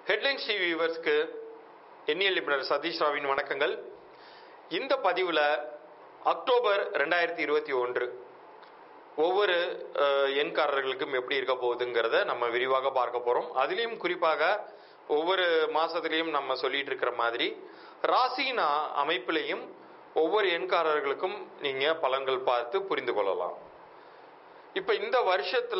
headlines TV வியூவர்ஸ்க்கு எண்ணியல் நிபுணர் சதீஷ் ராவின் வணக்கங்கள் இந்த பதிவில் அக்டோபர் ரெண்டாயிரத்தி இருபத்தி ஒன்று ஒவ்வொரு அஹ், எண்காரர்களுக்கும் எப்படி இருக்க போகுதுங்கிறத நம்ம விரிவாக பார்க்க போகிறோம் அதுலேயும் குறிப்பாக ஒவ்வொரு மாதத்துலேயும் நம்ம சொல்லிட்டு இருக்கிற மாதிரி ராசியின் அ- அமைப்பிலையும் ஒவ்வொரு எண்காரர்களுக்கும் நீங்கள் பலன்கள் பார்த்து புரிந்து கொள்ளலாம் இப்போ இந்த வருஷத்துல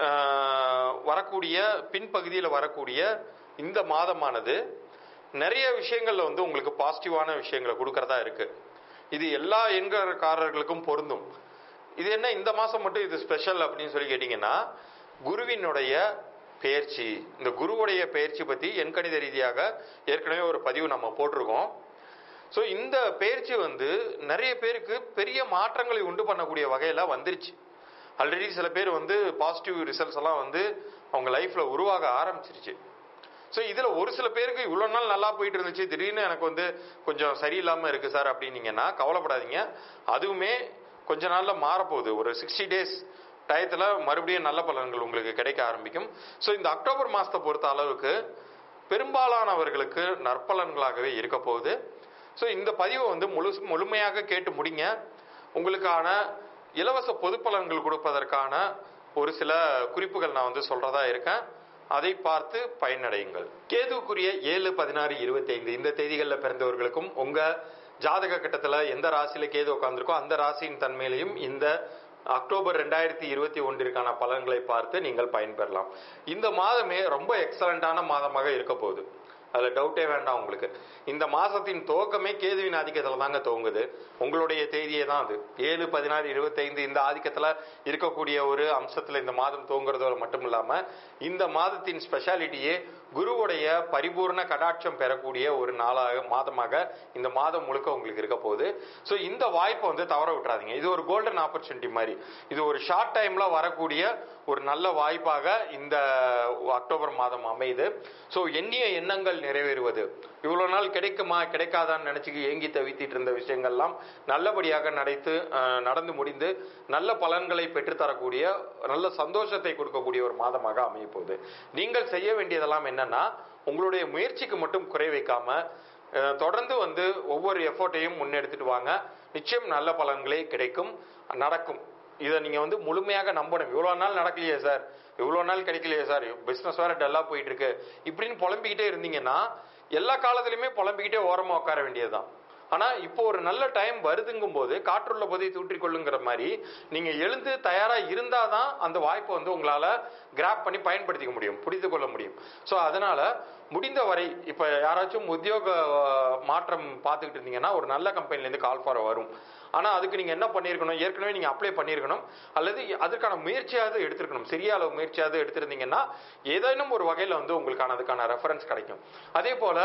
ஆஹ், வரக்கூடிய பின்பகுதியில் வரக்கூடிய இந்த மாதமானது நிறைய விஷயங்கள்ல வந்து உங்களுக்கு பாசிட்டிவான விஷயங்களை கொடுக்கறதா இருக்கு இது எல்லா எண்காரர்களுக்கும் பொருந்தும் இது என்ன இந்த மாசம் மட்டும் இது ஸ்பெஷல் அப்படின்னு சொல்லி கேட்டிங்கன்னா குருவினுடைய பெயர்ச்சி இந்த குருவுடைய பெயர்ச்சி பத்தி எண்கணித ரீதியாக ஏற்கனவே ஒரு பதிவு நம்ம போட்டிருக்கோம் ஸோ இந்த பயிற்சி வந்து நிறைய பேருக்கு பெரிய மாற்றங்களை உண்டு பண்ணக்கூடிய வகையில் வந்துருச்சு ஆல்ரெடி சில பேர் வந்து பாசிட்டிவ் ரிசல்ட்ஸ் எல்லாம் வந்து அவங்க லைஃப்ல உருவாக ஆரம்பிச்சிருச்சு ஸோ இதில் ஒரு சில பேருக்கு இவ்வளோ நாள் நல்லா போயிட்டு இருந்துச்சு திடீர்னு எனக்கு வந்து கொஞ்சம் சரியில்லாமல் இருக்குது சார் அப்படின்னீங்கன்னா கவலைப்படாதீங்க அதுவுமே கொஞ்ச நாளில் மாறப்போகுது ஒரு சிக்ஸ்டி டேஸ் டயத்தில் மறுபடியும் நல்ல பலன்கள் உங்களுக்கு கிடைக்க ஆரம்பிக்கும் ஸோ இந்த அக்டோபர் மாதத்தை பொறுத்த அளவுக்கு பெரும்பாலானவர்களுக்கு நற்பலன்களாகவே இருக்க போகுது ஸோ இந்த பதிவை வந்து முழு முழுமையாக கேட்டு முடிங்க உங்களுக்கான இலவச பொது பலன்கள் கொடுப்பதற்கான ஒரு சில குறிப்புகள் நான் வந்து சொல்றதா இருக்கேன் அதை பார்த்து பயனடையுங்கள் கேதுக்குரிய ஏழு பதினாறு இருபத்தி ஐந்து இந்த தேதிகளில் பிறந்தவர்களுக்கும் உங்க ஜாதக கட்டத்தில் எந்த ராசியில கேது உட்காந்துருக்கோ அந்த ராசியின் தன்மையிலையும் இந்த அக்டோபர் ரெண்டாயிரத்தி இருபத்தி ஒன்றிற்கான பலன்களை பார்த்து நீங்கள் பயன்பெறலாம் இந்த மாதமே ரொம்ப எக்ஸலண்டான மாதமாக இருக்க போகுது அதுல டவுட்டே வேண்டாம் உங்களுக்கு இந்த மாசத்தின் துவக்கமே கேதுவின் ஆதிக்கத்துல தாங்க துவங்குது உங்களுடைய தேதியே தான் அது ஏழு பதினாறு இருபத்தைந்து இந்த ஆதிக்கத்துல இருக்கக்கூடிய ஒரு அம்சத்துல இந்த மாதம் துவங்குறதோட மட்டும் இல்லாம இந்த மாதத்தின் ஸ்பெஷாலிட்டியே குருவுடைய பரிபூர்ண கடாட்சம் பெறக்கூடிய ஒரு நாளாக மாதமாக இந்த மாதம் முழுக்க உங்களுக்கு இருக்க போகுது ஸோ இந்த வாய்ப்பை வந்து தவற விட்டுறாதீங்க இது ஒரு கோல்டன் ஆப்பர்ச்சுனிட்டி மாதிரி இது ஒரு ஷார்ட் டைம்ல வரக்கூடிய ஒரு நல்ல வாய்ப்பாக இந்த அக்டோபர் மாதம் அமையுது ஸோ எண்ணிய எண்ணங்கள் நிறைவேறுவது இவ்வளவு நாள் கிடைக்குமா கிடைக்காதான்னு நினைச்சு ஏங்கி தவித்திட்டு இருந்த விஷயங்கள்லாம் நல்லபடியாக நடைத்து அஹ், நடந்து முடிந்து நல்ல பலன்களை பெற்றுத்தரக்கூடிய நல்ல சந்தோஷத்தை கொடுக்கக்கூடிய ஒரு மாதமாக அமைய போகுது நீங்கள் செய்ய வேண்டியதெல்லாம் என்னன்னா உங்களுடைய முயற்சிக்கு மட்டும் குறை வைக்காம அஹ், தொடர்ந்து வந்து ஒவ்வொரு எஃபோர்ட்டையும் முன்னெடுத்துட்டு வாங்க நிச்சயம் நல்ல பலன்களே கிடைக்கும் நடக்கும் இதை நீங்க வந்து முழுமையாக நம்பணும் இவ்வளவு நாள் நடக்கலையே சார் இவ்வளவு நாள் கிடைக்கலையே சார் பிசினஸ் வேற டல்லா போயிட்டு இருக்கு இப்படின்னு புலம்பிக்கிட்டே இருந்தீங்கன்னா எல்லா காலத்திலயுமே புலம்பிக்கிட்டே ஓரமா உட்கார வேண்டியதுதான் ஆனா இப்போ ஒரு நல்ல டைம் வருதுங்கும் போது காற்றுள்ள போதை தூற்றிக் கொள்ளுங்கிற மாதிரி நீங்க எழுந்து தயாரா இருந்தாதான் அந்த வாய்ப்பை வந்து உங்களால கிராப் பண்ணி பயன்படுத்திக்க முடியும் புரிந்து கொள்ள முடியும் ஸோ அதனால முடிந்த வரை இப்ப யாராச்சும் உத்தியோக அஹ், மாற்றம் பார்த்துக்கிட்டு இருந்தீங்கன்னா ஒரு நல்ல கம்பெனில இருந்து கால் ஃபார் வரும் ஆனா அதுக்கு நீங்க என்ன பண்ணியிருக்கணும் ஏற்கனவே நீங்க அப்ளை பண்ணியிருக்கணும் அல்லது அதற்கான முயற்சியாவது எடுத்திருக்கணும் சிறிய அளவு முயற்சியாவது எடுத்திருந்தீங்கன்னா ஏதேனும் ஒரு வகையில வந்து உங்களுக்கான அதுக்கான ரெஃபரன்ஸ் கிடைக்கும் அதே போல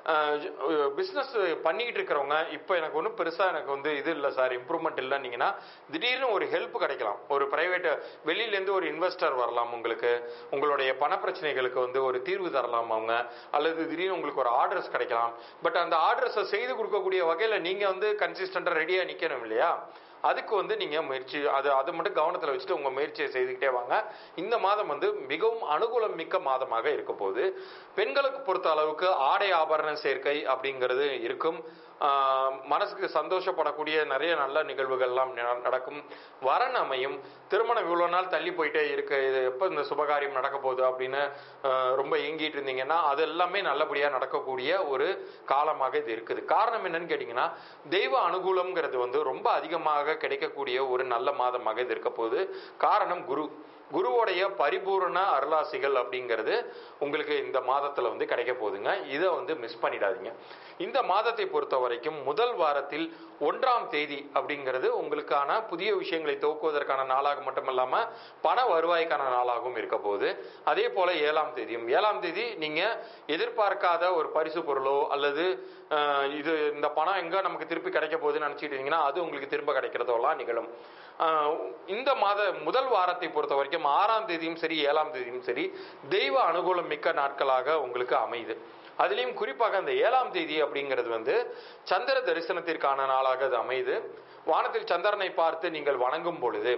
பிசினஸ் பண்ணிக்கிட்டு இருக்கிறவங்க இப்போ எனக்கு ஒன்றும் பெருசா எனக்கு வந்து இது இல்லை சார் இம்ப்ரூவ்மெண்ட் இல்லைன்னீங்கன்னா திடீர்னு ஒரு ஹெல்ப் கிடைக்கலாம் ஒரு பிரைவேட் வெளியில இருந்து ஒரு இன்வெஸ்டர் வரலாம் உங்களுக்கு உங்களுடைய பண பிரச்சனைகளுக்கு வந்து ஒரு தீர்வு தரலாம் அவங்க அல்லது திடீர்னு உங்களுக்கு ஒரு ஆர்டர்ஸ் கிடைக்கலாம் பட் அந்த ஆர்டர்ஸை செய்து கொடுக்கக்கூடிய வகையில நீங்க வந்து கன்சிஸ்டண்டா ரெடியா நிக்கணும் இல்லையா அதுக்கு வந்து நீங்க முயற்சி அது அது மட்டும் கவனத்துல வச்சுட்டு உங்க முயற்சியை செய்துக்கிட்டே வாங்க இந்த மாதம் வந்து மிகவும் அனுகூலம் மிக்க மாதமாக இருக்க போகுது பெண்களுக்கு பொறுத்த அளவுக்கு ஆடை ஆபரண சேர்க்கை அப்படிங்கிறது இருக்கும் ஆஹ் மனசுக்கு சந்தோஷப்படக்கூடிய நிறைய நல்ல நிகழ்வுகள்லாம் ந- நடக்கும் வரன் அமையும் திருமணம் இவ்வளவு நாள் தள்ளி போயிட்டே இருக்கு இது எப்போ இந்த சுபகாரியம் நடக்க போகுது அப்படின்னு ஆஹ் ரொம்ப ஏங்கிட்டு இருந்தீங்கன்னா அது எல்லாமே நல்லபடியா நடக்கக்கூடிய ஒரு காலமாக இது இருக்குது காரணம் என்னன்னு கேட்டீங்கன்னா தெய்வ அனுகூலம்ங்கிறது வந்து ரொம்ப அதிகமாக கிடைக்கக்கூடிய ஒரு நல்ல மாதமாக இது இருக்க போகுது காரணம் குரு குருவோடைய பரிபூரண அருளாசிகள் அப்படிங்கிறது உங்களுக்கு இந்த மாதத்துல வந்து கிடைக்க போகுதுங்க இதை வந்து மிஸ் பண்ணிடாதீங்க இந்த மாதத்தை பொறுத்த வரைக்கும் முதல் வாரத்தில் ஒன்றாம் தேதி அப்படிங்கிறது உங்களுக்கான புதிய விஷயங்களை துவக்குவதற்கான நாளாக மட்டுமல்லாம பண வருவாய்க்கான நாளாகவும் இருக்க போகுது அதே போல ஏழாம் தேதியும் ஏழாம் தேதி நீங்க எதிர்பார்க்காத ஒரு பரிசு பொருளோ அல்லது அஹ், இது இந்த பணம் எங்க நமக்கு திருப்பி கிடைக்க போகுதுன்னு நினைச்சிட்டு இருந்தீங்கன்னா அது உங்களுக்கு திரும்ப கிடைக்கிறதோலாம் நிகழும் ஆஹ் இந்த மாத முதல் வாரத்தை பொறுத்த வரைக்கும் ஆறாம் தேதியும் சரி ஏழாம் தேதியும் சரி தெய்வ அனுகூலம் மிக்க நாட்களாக உங்களுக்கு அமையுது அதுலேயும் குறிப்பாக அந்த ஏழாம் தேதி அப்படிங்கிறது வந்து சந்திர தரிசனத்திற்கான நாளாக அது அமையுது வானத்தில் சந்திரனை பார்த்து நீங்கள் வணங்கும் பொழுது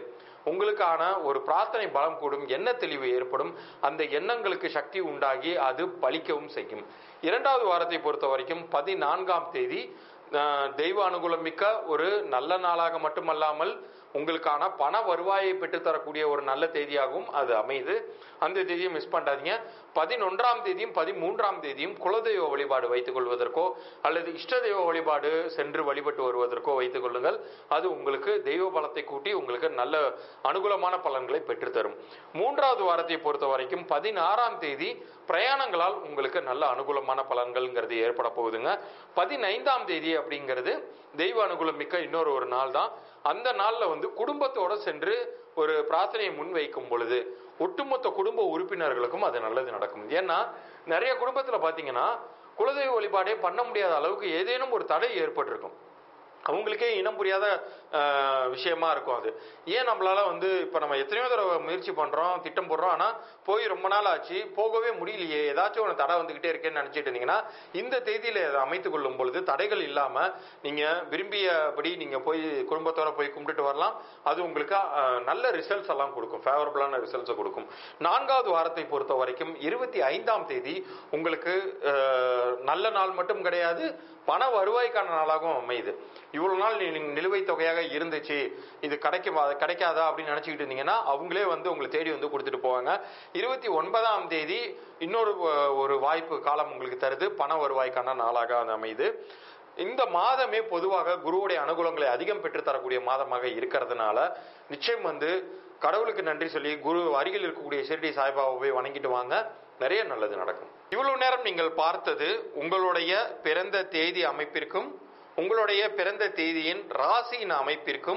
உங்களுக்கான ஒரு பிரார்த்தனை பலம் கூடும் எண்ண தெளிவு ஏற்படும் அந்த எண்ணங்களுக்கு சக்தி உண்டாகி அது பலிக்கவும் செய்யும் இரண்டாவது வாரத்தை பொறுத்த வரைக்கும் பதினான்காம் தேதி அஹ், தெய்வ அனுகூலம் மிக்க ஒரு நல்ல நாளாக மட்டுமல்லாமல் உங்களுக்கான பண வருவாயை பெற்றுத்தரக்கூடிய ஒரு நல்ல தேதியாகவும் அது அமையுது அந்த தேதியை மிஸ் பண்ணாதீங்க பதினொன்றாம் தேதியும் பதிமூன்றாம் தேதியும் குலதெய்வ வழிபாடு வைத்துக் கொள்வதற்கோ அல்லது இஷ்ட தெய்வ வழிபாடு சென்று வழிபட்டு வருவதற்கோ வைத்துக் கொள்ளுங்கள் அது உங்களுக்கு தெய்வ பலத்தை கூட்டி உங்களுக்கு நல்ல அனுகூலமான பலன்களை பெற்றுத்தரும் மூன்றாவது வாரத்தை பொறுத்த வரைக்கும் பதினாறாம் தேதி பிரயாணங்களால் உங்களுக்கு நல்ல அனுகூலமான பலன்கள்ங்கிறது ஏற்பட போகுதுங்க பதினைந்தாம் தேதி அப்படிங்கிறது தெய்வ அனுகூலம் மிக்க இன்னொரு ஒரு நாள் தான் அந்த நாள்ல வந்து குடும்பத்தோட சென்று ஒரு பிரார்த்தனையை முன்வைக்கும் பொழுது ஒட்டுமொத்த குடும்ப உறுப்பினர்களுக்கும் அது நல்லது நடக்கும் ஏன்னா நிறைய குடும்பத்துல பாத்தீங்கன்னா குலதெய்வ வழிபாடே பண்ண முடியாத அளவுக்கு ஏதேனும் ஒரு தடை ஏற்பட்டிருக்கும் அவங்களுக்கே இனம் புரியாத ஆஹ், விஷயமா இருக்கும் அது ஏன் நம்மளால வந்து இப்ப நம்ம எத்தனையோ தடவை முயற்சி பண்றோம் திட்டம் போடுறோம் ஆனா போய் ரொம்ப நாள் ஆச்சு போகவே முடியலையே ஏதாச்சும் ஒரு தடை வந்துகிட்டே இருக்கேன்னு நினைச்சிட்டு இருந்தீங்கன்னா இந்த தேதியில அதை அமைத்துக் கொள்ளும் பொழுது தடைகள் இல்லாம நீங்க விரும்பியபடி நீங்க போய் குடும்பத்தோட போய் கும்பிட்டுட்டு வரலாம் அது உங்களுக்கு ஆஹ், நல்ல ரிசல்ட்ஸ் எல்லாம் கொடுக்கும் ஃபேவரபிளான ரிசல்ட்ஸை கொடுக்கும் நான்காவது வாரத்தை பொறுத்த வரைக்கும் இருபத்தி ஐந்தாம் தேதி உங்களுக்கு ஆஹ், நல்ல நாள் மட்டும் கிடையாது பண வருவாய்க்கான நாளாகவும் அமையுது இவ்வளவு நாள் நீ- நீங்க நிலுவைத் தொகையாக இருந்துச்சு இது கிடைக்குமா அது கிடைக்காதா அப்படின்னு நினைச்சுக்கிட்டு இருந்தீங்கன்னா அவங்களே வந்து உங்களை தேடி வந்து கொடுத்துட்டு போவாங்க இருபத்தி ஒன்பதாம் தேதி இன்னொரு அஹ், ஒரு வாய்ப்பு காலம் உங்களுக்கு தருது பண வருவாய்க்கான நாளாக அது அமையுது இந்த மாதமே பொதுவாக குருவுடைய அனுகூலங்களை அதிகம் பெற்றுத் தரக்கூடிய மாதமாக இருக்கிறதுனால நிச்சயம் வந்து கடவுளுக்கு நன்றி சொல்லி குரு அருகில் இருக்கக்கூடிய ஷிரடி சாய்பாபாவை வணங்கிட்டு வாங்க நிறைய நல்லது நடக்கும் இவ்வளவு நேரம் நீங்கள் பார்த்தது உங்களுடைய பிறந்த தேதி அமைப்பிற்கும் உங்களுடைய பிறந்த தேதியின் ராசியின் அமைப்பிற்கும்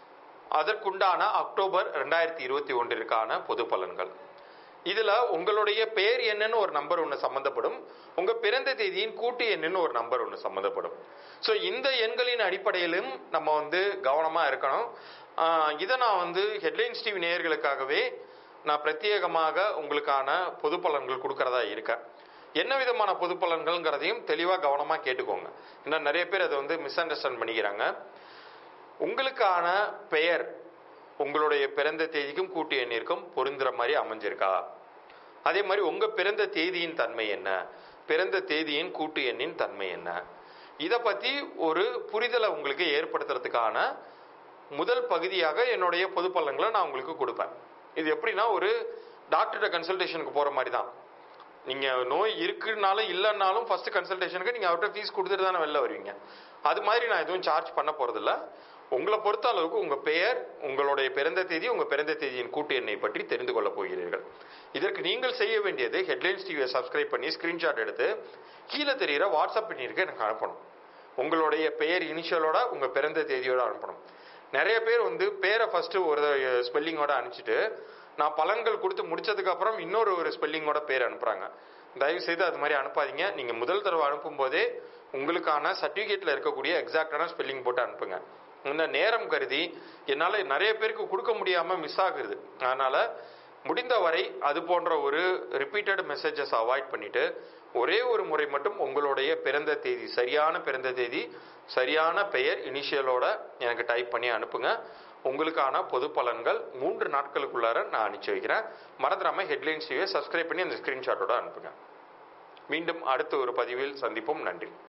அதற்குண்டான அக்டோபர் ரெண்டாயிரத்தி இருபத்தி ஒன்றிற்கான பொது பலன்கள் இதுல உங்களுடைய பெயர் என்னன்னு ஒரு நம்பர் ஒன்று சம்பந்தப்படும் உங்க பிறந்த தேதியின் கூட்டு எண்ணுன்னு ஒரு நம்பர் ஒன்று சம்பந்தப்படும் ஸோ இந்த எண்களின் அடிப்படையிலும் நம்ம வந்து கவனமா இருக்கணும் ஆஹ் இதை நான் வந்து ஹெட்லைன்ஸ் டிவி நேயர்களுக்காகவே நான் பிரத்யேகமாக உங்களுக்கான பொது பலன்கள் கொடுக்கறதா இருக்கேன் என்ன விதமான பொது பலன்கள்ங்கிறதையும் தெளிவாக கவனமாக கேட்டுக்கோங்க ஏன்னா நிறைய பேர் அதை வந்து மிஸ் அண்டர்ஸ்டாண்ட் பண்ணிக்கிறாங்க உங்களுக்கான பெயர் உங்களுடைய பிறந்த தேதிக்கும் கூட்டு எண்ணிற்கும் பொருந்துற மாதிரி அமைஞ்சிருக்கா அதே மாதிரி உங்க பிறந்த தேதியின் தன்மை என்ன பிறந்த தேதியின் கூட்டு எண்ணின் தன்மை என்ன இதை பத்தி ஒரு புரிதலை உங்களுக்கு ஏற்படுத்துறதுக்கான முதல் பகுதியாக என்னுடைய பொது பலன்களை நான் உங்களுக்கு கொடுப்பேன் இது எப்படின்னா ஒரு டாக்டர்கிட்ட கன்சல்டேஷனுக்கு போற மாதிரி தான் நீங்க நோய் இருக்குனாலும் இல்லைன்னாலும் ஃபர்ஸ்ட் கன்சல்டேஷனுக்கு நீங்க அவர்கிட்ட ஃபீஸ் கொடுத்துட்டு தானே வெளில வருவீங்க அது மாதிரி நான் எதுவும் சார்ஜ் பண்ண போறதில்ல உங்களை பொறுத்த அளவுக்கு உங்க பெயர் உங்களுடைய பிறந்த தேதி உங்க பிறந்த தேதியின் கூட்டு எண்ணை பற்றி தெரிந்து கொள்ளப் போகிறீர்கள் இதற்கு நீங்கள் செய்ய வேண்டியது ஹெட்லைன்ஸ் டிவியை சப்ஸ்கிரைப் பண்ணி ஸ்கிரீன்ஷாட் எடுத்து கீழே தெரிகிற வாட்ஸ்அப் பண்ணியிருக்க எனக்கு அனுப்பணும் உங்களுடைய பெயர் இனிஷியலோட உங்க பிறந்த தேதியோட அனுப்பணும் நிறைய பேர் வந்து பேரை ஃபர்ஸ்ட் ஒரு ஸ்பெல்லிங்கோட அனுப்பிச்சிட்டு நான் பலன்கள் கொடுத்து முடிச்சதுக்கு அப்புறம் இன்னொரு ஒரு ஸ்பெல்லிங்கோட பேர் அனுப்புறாங்க தயவு செய்து அது மாதிரி அனுப்பாதீங்க நீங்க முதல் தடவை அனுப்பும் போதே உங்களுக்கான சர்டிபிகேட்ல இருக்கக்கூடிய எக்ஸாக்டான ஸ்பெல்லிங் போட்டு அனுப்புங்க இந்த நேரம் கருதி என்னால நிறைய பேருக்கு கொடுக்க முடியாம மிஸ் ஆகுது அதனால முடிந்த வரை அது போன்ற ஒரு ரிப்பீட்டட் மெசேஜஸ் அவாய்ட் பண்ணிட்டு ஒரே ஒரு முறை மட்டும் உங்களுடைய பிறந்த தேதி சரியான பிறந்த தேதி சரியான பெயர் இனிஷியலோட எனக்கு டைப் பண்ணி அனுப்புங்க உங்களுக்கான பொது பலன்கள் மூன்று நாட்களுக்குள்ளார நான் அனுப்பிச்சு வைக்கிறேன் மறந்துடாம ஹெட்லைன்ஸ் சப்ஸ்கிரைப் பண்ணி அந்த ஸ்கிரீன்ஷாட்டோட அனுப்புங்க மீண்டும் அடுத்த ஒரு பதிவில் சந்திப்போம் நன்றி